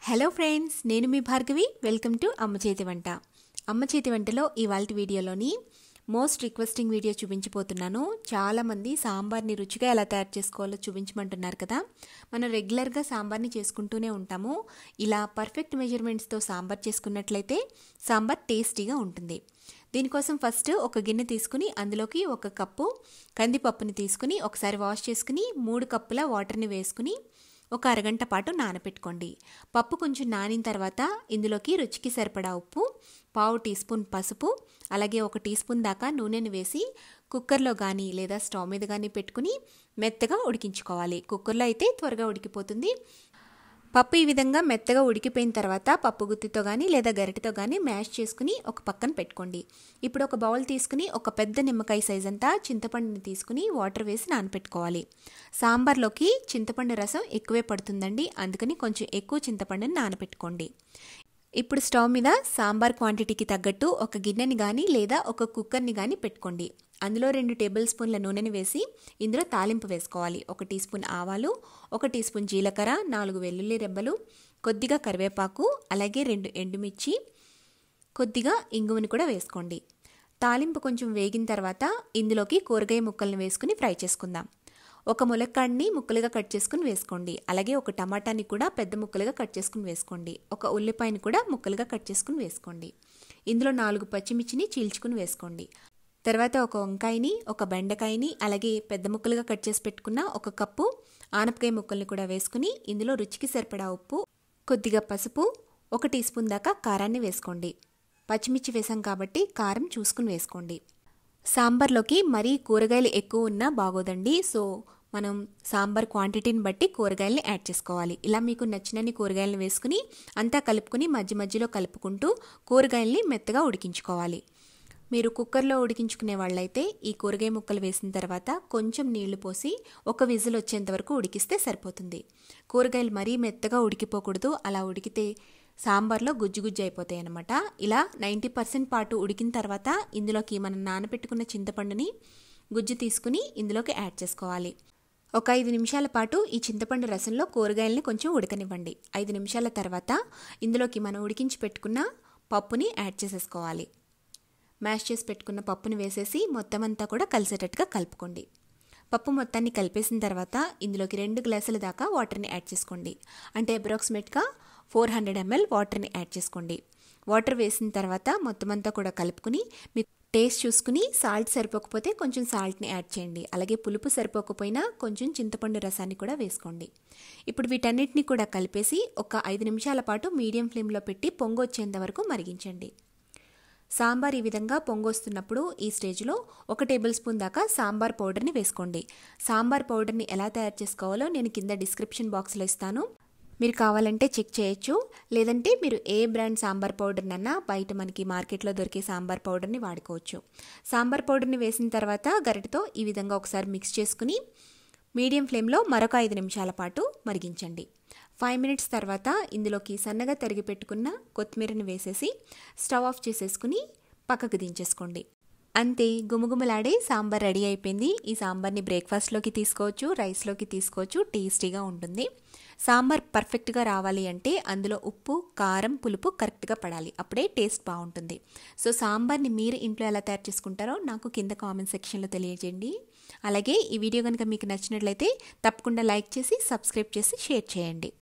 hello friends నేను మీ Bhargavi welcome to అమ్మ చేతి వంట అమ్మ చేతి వంటలో ఇవాళ వీడియోలోని మోస్ట్ రిక్వెస్టింగ్ వీడియో చూపించబోతున్నాను చాలామంది సాంబార్ని రుచిగా ఎలా తయారు చేసుకోవాలో చూపించమంటున్నారు కదా మనం రెగ్యులర్గా సాంబార్ని చేసుకుంటూనే ఉంటాము ఇలా పర్ఫెక్ట్ మెజర్మెంట్స్తో సాంబార్ చేసుకున్నట్లయితే సాంబార్ టేస్టీగా ఉంటుంది దీనికోసం ఫస్ట్ ఒక గిన్నె తీసుకుని అందులోకి ఒక కప్పు కందిపప్పుని తీసుకుని ఒకసారి వాష్ చేసుకుని మూడు కప్పుల వాటర్ని వేసుకుని ఒక అరగంట పాటు నానపెట్టుకోండి పప్పు కొంచెం నానిన తర్వాత ఇందులోకి రుచికి సరిపడా ఉప్పు పావు టీ స్పూన్ పసుపు అలాగే ఒక టీ స్పూన్ దాకా నూనెను వేసి కుక్కర్లో కానీ లేదా స్టవ్ మీద కానీ పెట్టుకుని మెత్తగా ఉడికించుకోవాలి కుక్కర్లో అయితే త్వరగా ఉడికిపోతుంది పప్పు ఈ విధంగా మెత్తగా ఉడికిపోయిన తర్వాత పప్పు గుత్తితో కానీ లేదా గరిటెతో కానీ మ్యాష్ చేసుకుని ఒక పక్కన పెట్టుకోండి ఇప్పుడు ఒక బౌల్ తీసుకుని ఒక పెద్ద నిమ్మకాయ సైజ్ అంతా చింతపండుని తీసుకుని వాటర్ వేసి నానపెట్టుకోవాలి సాంబార్లోకి చింతపండు రసం ఎక్కువే పడుతుందండి అందుకని కొంచెం ఎక్కువ చింతపండుని నానపెట్టుకోండి ఇప్పుడు స్టవ్ మీద సాంబార్ క్వాంటిటీకి తగ్గట్టు ఒక గిన్నెని కానీ లేదా ఒక కుక్కర్ని కానీ పెట్టుకోండి అందులో రెండు టేబుల్ స్పూన్ల నూనెని వేసి ఇందులో తాలింపు వేసుకోవాలి ఒక టీ స్పూన్ ఆవాలు ఒక టీ స్పూన్ జీలకర్ర నాలుగు వెల్లుల్లి రెబ్బలు కొద్దిగా కరివేపాకు అలాగే రెండు ఎండుమిర్చి కొద్దిగా ఇంగువని కూడా వేసుకోండి తాలింపు కొంచెం వేగిన తర్వాత ఇందులోకి కూరగాయ ముక్కల్ని వేసుకుని ఫ్రై చేసుకుందాం ఒక ములక్కాడిని ముక్కలుగా కట్ చేసుకుని వేసుకోండి అలాగే ఒక టమాటాని కూడా పెద్ద ముక్కలుగా కట్ చేసుకుని వేసుకోండి ఒక ఉల్లిపాయని కూడా ముక్కలుగా కట్ చేసుకుని వేసుకోండి ఇందులో నాలుగు పచ్చిమిర్చిని చీల్చుకుని వేసుకోండి తర్వాత ఒక వంకాయని ఒక బెండకాయని అలాగే పెద్ద ముక్కలుగా కట్ చేసి పెట్టుకున్న ఒక కప్పు ఆనపకాయ ముక్కల్ని కూడా వేసుకుని ఇందులో రుచికి సరిపడా ఉప్పు కొద్దిగా పసుపు ఒక టీ స్పూన్ దాకా కారాన్ని వేసుకోండి పచ్చిమిర్చి వేసాం కాబట్టి కారం చూసుకుని వేసుకోండి సాంబార్లోకి మరీ కూరగాయలు ఎక్కువ ఉన్నా బాగోదండి సో మనం సాంబార్ క్వాంటిటీని బట్టి కూరగాయలని యాడ్ చేసుకోవాలి ఇలా మీకు నచ్చినన్ని కూరగాయలను వేసుకుని అంతా కలుపుకుని మధ్య మధ్యలో కలుపుకుంటూ కూరగాయల్ని మెత్తగా ఉడికించుకోవాలి మీరు కుక్కర్లో ఉడికించుకునే వాళ్ళైతే ఈ కూరగాయ ముక్కలు వేసిన తర్వాత కొంచెం నీళ్లు పోసి ఒక విజిల్ వచ్చేంత వరకు ఉడికిస్తే సరిపోతుంది కూరగాయలు మరీ మెత్తగా ఉడికిపోకూడదు అలా ఉడికితే సాంబార్లో గుజ్జు గుజ్జు అయిపోతాయి అనమాట ఇలా నైంటీ పర్సెంట్ పాటు ఉడికిన తర్వాత ఇందులోకి మనం నానబెట్టుకున్న చింతపండుని గుజ్జు తీసుకుని ఇందులోకి యాడ్ చేసుకోవాలి ఒక ఐదు నిమిషాల పాటు ఈ చింతపండు రసంలో కూరగాయలని కొంచెం ఉడకనివ్వండి ఐదు నిమిషాల తర్వాత ఇందులోకి మనం ఉడికించి పెట్టుకున్న పప్పుని యాడ్ చేసేసుకోవాలి మ్యాష్ చేసి పెట్టుకున్న పప్పుని వేసేసి మొత్తం అంతా కూడా కలిసేటట్టుగా కలుపుకోండి పప్పు మొత్తాన్ని కలిపేసిన తర్వాత ఇందులోకి రెండు గ్లాసుల దాకా వాటర్ని యాడ్ చేసుకోండి అంటే అప్రాక్సిమేట్గా ఫోర్ హండ్రెడ్ ఎంఎల్ వాటర్ని యాడ్ చేసుకోండి వాటర్ వేసిన తర్వాత మొత్తం అంతా కూడా కలుపుకుని మీకు టేస్ట్ చూసుకుని సాల్ట్ సరిపోకపోతే కొంచెం సాల్ట్ని యాడ్ చేయండి అలాగే పులుపు సరిపోకపోయినా కొంచెం చింతపండు రసాన్ని కూడా వేసుకోండి ఇప్పుడు వీటన్నిటిని కూడా కలిపేసి ఒక ఐదు నిమిషాల పాటు మీడియం ఫ్లేమ్లో పెట్టి పొంగు వచ్చేంత వరకు మరిగించండి సాంబార్ ఈ విధంగా పొంగొస్తున్నప్పుడు ఈ స్టేజ్లో ఒక టేబుల్ స్పూన్ దాకా సాంబార్ పౌడర్ని వేసుకోండి సాంబార్ పౌడర్ని ఎలా తయారు చేసుకోవాలో నేను కింద డిస్క్రిప్షన్ బాక్స్లో ఇస్తాను మీరు కావాలంటే చెక్ చేయొచ్చు లేదంటే మీరు ఏ బ్రాండ్ సాంబార్ పౌడర్నన్నా బయట మనకి మార్కెట్లో దొరికే సాంబార్ పౌడర్ని వాడుకోవచ్చు సాంబార్ పౌడర్ని వేసిన తర్వాత గరిటతో ఈ విధంగా ఒకసారి మిక్స్ చేసుకుని మీడియం ఫ్లేమ్లో మరొక ఐదు నిమిషాల పాటు మరిగించండి ఫైవ్ మినిట్స్ తర్వాత ఇందులోకి సన్నగా తరిగి పెట్టుకున్న కొత్తిమీరని వేసేసి స్టవ్ ఆఫ్ చేసేసుకుని పక్కకు దించేసుకోండి అంతే గుమగుమలాడే సాంబార్ రెడీ అయిపోయింది ఈ సాంబార్ని బ్రేక్ఫాస్ట్లోకి తీసుకోవచ్చు రైస్లోకి తీసుకోవచ్చు టేస్టీగా ఉంటుంది సాంబార్ పర్ఫెక్ట్గా రావాలి అంటే అందులో ఉప్పు కారం పులుపు కరెక్ట్గా పడాలి అప్పుడే టేస్ట్ బాగుంటుంది సో సాంబార్ని మీరు ఇంట్లో ఎలా తయారు చేసుకుంటారో నాకు కింద కామెంట్ సెక్షన్లో తెలియజేయండి అలాగే ఈ వీడియో కనుక మీకు నచ్చినట్లయితే తప్పకుండా లైక్ చేసి సబ్స్క్రైబ్ చేసి షేర్ చేయండి